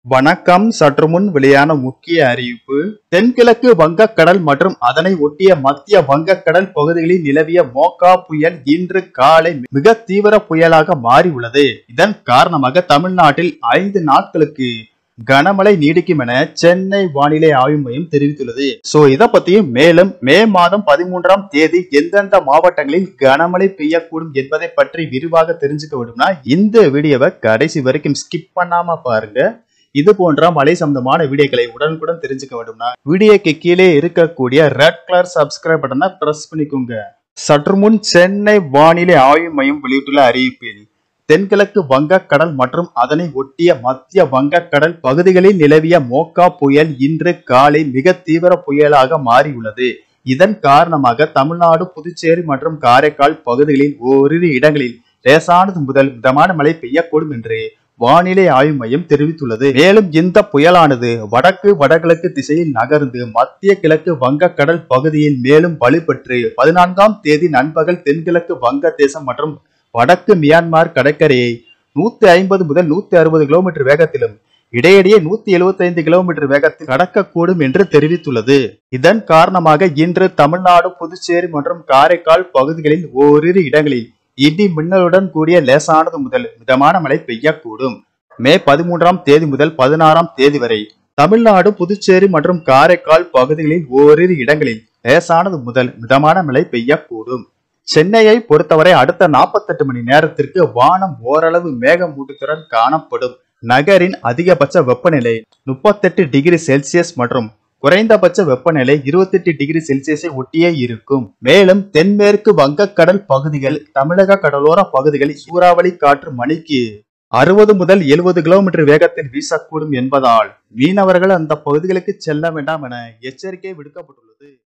வணக்கம் சற்று முன் வெளியான முக்கிய அறிவிப்பு தென்கிழக்கு வங்கக்கடல் மற்றும் அதனை ஒட்டிய மத்திய வங்கக்கடல் பகுதிகளில் நிலவிய மோகா புயல் இன்று காலை மிக தீவிர புயலாக மாறியுள்ளது இதன் காரணமாக தமிழ்நாட்டில் ஐந்து நாட்களுக்கு கனமழை நீடிக்கும் என சென்னை வானிலை ஆய்வு மையம் தெரிவித்துள்ளது சோ இத பத்தியும் மேலும் மே மாதம் பதிமூன்றாம் தேதி எந்தெந்த மாவட்டங்களில் கனமழை பெய்யக்கூடும் என்பதை பற்றி விரிவாக தெரிஞ்சுக்க வேண்டும்னா இந்த வீடியோவை கடைசி வரைக்கும் ஸ்கிப் பண்ணாம பாருங்க இது போன்ற மழை சம்பந்தமான வீடியோக்களை உடனுக்குடன் தெரிஞ்சுக்க வேண்டும்னா வீடியோக்கு கீழே இருக்கக்கூடிய ரெட் கலர் சப்ஸ்கிரைப் பட்டனை பிரஸ் பண்ணிக்கோங்க சற்று முன் சென்னை வானிலை ஆய்வு மையம் வெளியிட்டுள்ள அறிவிப்பில் தென்கிழக்கு வங்கக்கடல் மற்றும் அதனை ஒட்டிய மத்திய வங்கக்கடல் பகுதிகளில் நிலவிய மோகா புயல் இன்று காலை மிக தீவிர புயலாக மாறியுள்ளது இதன் காரணமாக தமிழ்நாடு புதுச்சேரி மற்றும் காரைக்கால் பகுதிகளில் ஓரிரு இடங்களில் லேசானது முதல் மிதமான மழை பெய்யக்கூடும் என்று வானிலை ஆய்வு மையம் தெரிவித்துள்ளது மேலும் இந்த புயலானது வடக்கு வடகிழக்கு திசையில் நகர்ந்து மத்திய கிழக்கு வங்கக்கடல் பகுதியில் மேலும் வலுப்பெற்று பதினான்காம் தேதி நண்பகல் தென்கிழக்கு வங்கதேசம் மற்றும் வடக்கு மியான்மர் கடற்கரையை நூத்தி ஐம்பது முதல் நூத்தி அறுபது கிலோமீட்டர் வேகத்திலும் இடையிடையே நூத்தி எழுபத்தி ஐந்து கிலோமீட்டர் வேகத்தில் கடக்கக்கூடும் என்று தெரிவித்துள்ளது இதன் காரணமாக இன்று தமிழ்நாடு புதுச்சேரி மற்றும் காரைக்கால் பகுதிகளில் ஓரிரு இடங்களில் இடி மின்னலுடன் கூடிய லேசானது முதல் மிதமான மழை பெய்யக்கூடும் மே பதிமூன்றாம் தேதி முதல் பதினாறாம் தேதி வரை தமிழ்நாடு புதுச்சேரி மற்றும் காரைக்கால் பகுதிகளில் ஓரிரு இடங்களில் லேசானது முதல் மிதமான மழை பெய்யக்கூடும் சென்னையை பொறுத்தவரை அடுத்த நாற்பத்தெட்டு மணி நேரத்திற்கு வானம் ஓரளவு மேகமூட்டத்துடன் காணப்படும் நகரின் அதிகபட்ச வெப்பநிலை முப்பத்தெட்டு டிகிரி செல்சியஸ் மற்றும் குறைந்தபட்ச வெப்பநிலை இருபத்தெட்டு டிகிரி செல்சியஸை ஒட்டியே இருக்கும் மேலும் தென்மேற்கு வங்கக்கடல் பகுதிகள் தமிழக கடலோர பகுதிகளில் சூறாவளி காற்று மணிக்கு அறுபது முதல் எழுபது கிலோமீட்டர் வேகத்தில் வீசக்கூடும் என்பதால் மீனவர்கள் அந்த பகுதிகளுக்கு செல்ல வேண்டாம் என எச்சரிக்கை விடுக்கப்பட்டுள்ளது